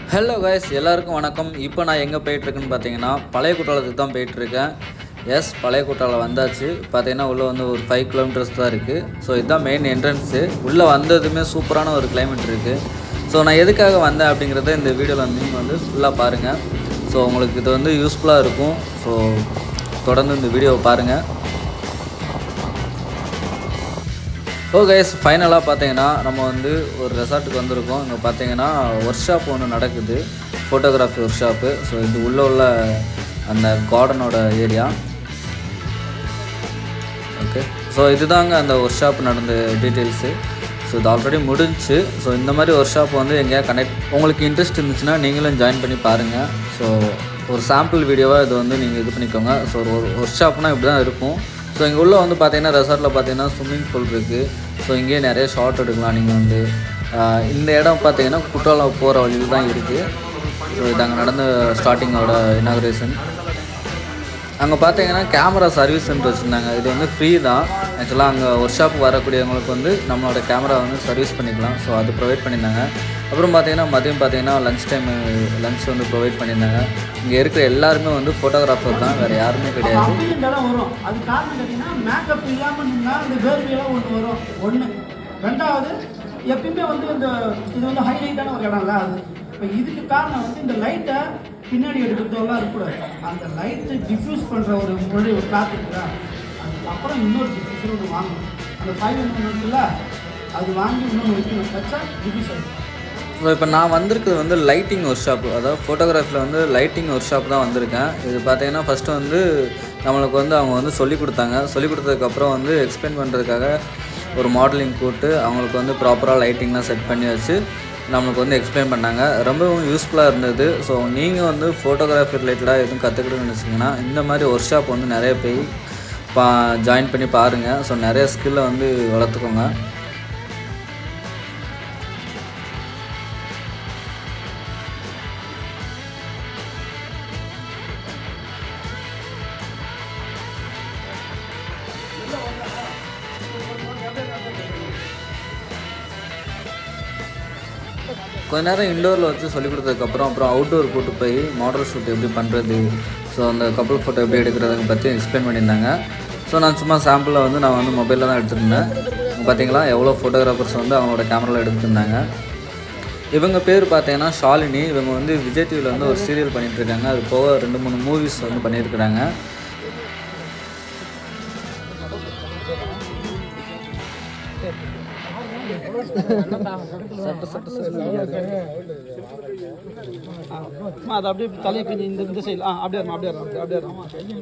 hello guys எல்லாருக்கும் வணக்கம் இப்போ நான் எங்கே போயிட்டுருக்குன்னு பார்த்தீங்கன்னா பழைய குற்றாலத்துக்கு தான் போயிட்டுருக்கேன் எஸ் பழைய குற்றாலம் வந்தாச்சு பார்த்தீங்கன்னா உள்ளே வந்து ஒரு ஃபைவ் கிலோமீட்டர்ஸ் தான் இருக்குது ஸோ இதுதான் மெயின் என்ட்ரன்ஸு உள்ளே வந்ததுமே சூப்பரான ஒரு climate இருக்குது ஸோ நான் எதுக்காக வந்தேன் அப்படிங்கிறத இந்த வீடியோவில் வந்து நீங்கள் வந்து ஃபுல்லாக பாருங்கள் ஸோ உங்களுக்கு இது வந்து யூஸ்ஃபுல்லாக இருக்கும் ஸோ தொடர்ந்து இந்த வீடியோவை பாருங்கள் ஓ கைஸ் ஃபைனலாக பார்த்தீங்கன்னா நம்ம வந்து ஒரு ரெசார்ட்டுக்கு வந்திருக்கோம் இங்கே பார்த்தீங்கன்னா ஒர்க் ஷாப் ஒன்று நடக்குது ஃபோட்டோகிராஃபி ஒர்க் ஷாப்பு ஸோ இது உள்ளே உள்ள அந்த கார்டனோட ஏரியா ஓகே ஸோ இதுதாங்க அந்த ஒர்க் ஷாப் நடந்த டீட்டெயில்ஸு ஸோ இது ஆல்ரெடி முடிஞ்சுச்சு ஸோ இந்த மாதிரி ஒர்க் ஷாப் வந்து எங்கேயா கனெக்ட் உங்களுக்கு இன்ட்ரெஸ்ட் இருந்துச்சுன்னா நீங்களும் ஜாயின் பண்ணி பாருங்கள் ஸோ ஒரு சாம்பிள் வீடியோவாக இது வந்து நீங்கள் இது பண்ணிக்கோங்க ஸோ ஒரு ஒர்க் ஷாப்னால் இப்படி தான் இருக்கும் ஸோ இங்கே உள்ளே வந்து பார்த்தீங்கன்னா ரெசார்ட்டில் பார்த்தீங்கன்னா ஸ்விம்மிங் பூல் இருக்குது ஸோ இங்கேயே நிறைய ஷார்ட் எடுக்கலாம் நீங்கள் வந்து ஆஹ் இந்த இடம் பார்த்தீங்கன்னா குற்றாலம் போகிற வழியில் தான் இருக்குது ஸோ இது அங்கே நடந்த ஸ்டார்டிங்கோட இனாக்ரேஷன் அங்கே பார்த்தீங்கன்னா கேமரா சர்வீஸ் சென்டர் வச்சுருந்தாங்க இது வந்து ஃப்ரீ தான் ஆக்சுவலாக அங்கே ஒர்க் ஷாப் வரக்கூடியவங்களுக்கு வந்து நம்மளோட கேமரா வந்து சர்வீஸ் பண்ணிக்கலாம் ஸோ அது ப்ரொவைட் பண்ணியிருந்தாங்க அப்புறம் பார்த்தீங்கன்னா மதியம் பார்த்தீங்கன்னா லஞ்ச் டைம் லஞ்ச் வந்து ப்ரொவைட் பண்ணியிருந்தாங்க இங்கே இருக்கிற எல்லாருமே வந்து ஃபோட்டோகிராஃபர் தான் வேறு யாருமே கிடையாது அப்படி இந்த இடம் வரும் அது காரணம் கேட்டீங்கன்னா மேக்கப் இல்லாமல் நின்னா இந்த வேர்வையெல்லாம் ஒன்று வரும் ஒன்று ரெண்டாவது எப்பயுமே வந்து இந்த இது வந்து ஹைலைட்டான ஒரு இடம்ல அது இப்போ இதுக்கு காரணம் வந்து இந்த லைட்டை பின்னாடி எடுக்கிறதெல்லாம் இருக்கக்கூடாது அந்த லைட்டை டிஃப்யூஸ் பண்ணுற ஒரு மொழி ஒரு காற்று இருக்குல்ல அதுக்கப்புறம் இன்னொரு டிஃப்யூசர் ஒன்று வாங்கணும் அந்த ஃபைவ் எம்எம் இருக்குல்ல அது வாங்கி இன்னொன்று வைக்கணும் வச்சா டிஃப்யூஸ் ஆகிடும் ஸோ இப்போ நான் வந்திருக்கிறது வந்து லைட்டிங் ஒர்க் ஷாப் அதாவது ஃபோட்டோகிராஃபியில் வந்து லைட்டிங் ஒர்க் ஷாப் தான் வந்திருக்கேன் இது பார்த்தீங்கன்னா ஃபஸ்ட்டு வந்து நம்மளுக்கு வந்து அவங்க வந்து சொல்லி கொடுத்தாங்க சொல்லி கொடுத்ததுக்கப்புறம் வந்து எக்ஸ்பிளைன் பண்ணுறதுக்காக ஒரு மாடலிங் கூப்பிட்டு அவங்களுக்கு வந்து ப்ராப்பராக லைட்டிங்லாம் செட் பண்ணி வச்சு நம்மளுக்கு வந்து எக்ஸ்பிளைன் பண்ணாங்க ரொம்பவும் யூஸ்ஃபுல்லாக இருந்தது ஸோ நீங்கள் வந்து ஃபோட்டோகிராஃபி ரிலேட்டடாக எதுவும் கற்றுக்கணும்னு நினச்சிங்கன்னா இந்த மாதிரி ஒர்க் ஷாப் வந்து நிறைய போய் பா ஜாயின் பண்ணி பாருங்கள் ஸோ நிறைய ஸ்கில்லை வந்து வளர்த்துக்கோங்க கொஞ்ச நேரம் இண்டோரில் வச்சு சொல்லி கொடுத்ததுக்கப்புறம் அப்புறம் அவுட்டோர் கூட்டு போய் மாடல் ஷூட் எப்படி பண்ணுறது ஸோ அந்த கப்பல் ஃபோட்டோ எப்படி எடுக்கிறத பற்றி எக்ஸ்பிளைன் பண்ணியிருந்தாங்க ஸோ நான் சும்மா சாம்பிளில் வந்து நான் வந்து மொபைலில் தான் எடுத்திருந்தேன் பார்த்தீங்களா எவ்வளோ ஃபோட்டோகிராஃபர்ஸ் வந்து அவங்களோட கேமராவில் எடுத்திருந்தாங்க இவங்க பேர் பார்த்தீங்கன்னா ஷாலினி இவங்க வந்து விஜய் டிவியில் வந்து ஒரு சீரியல் பண்ணிட்டு இருக்காங்க அது போக ரெண்டு மூணு மூவிஸ் வந்து பண்ணியிருக்கிறாங்க அம்மா, அது அப்படியே தலையை கொஞ்சம் இந்த இந்த சைடில் ஆ அப்படியே இருமா அப்படியே இருமா அப்படியே இருமா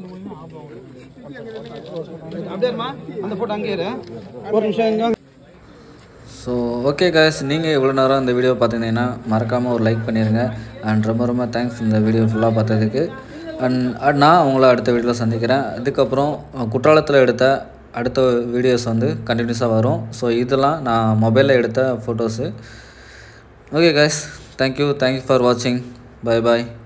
அப்படியே இருமா அந்த ஃபோட்டோ அங்கேயே இரு ஒரு நிமிஷம் இங்க ஸோ ஓகே guys நீங்கள் இவ்வளோ நேரம் இந்த வீடியோ பார்த்துருந்தீங்கன்னா மறக்காமல் ஒரு லைக் பண்ணிடுங்க அண்ட் ரொம்ப ரொம்ப தேங்க்ஸ் இந்த வீடியோ ஃபுல்லாக பார்த்ததுக்கு அண்ட் நான் உங்களை அடுத்த வீடியோவில் சந்திக்கிறேன் அதுக்கப்புறம் குற்றாலத்தில் எடுத்த அடுத்த வீடியோஸ் வந்து கண்டினியூஸாக வரும் ஸோ இதெல்லாம் நான் மொபைலில் எடுத்த photos okay guys thank you thank you for வாட்சிங் பை பாய்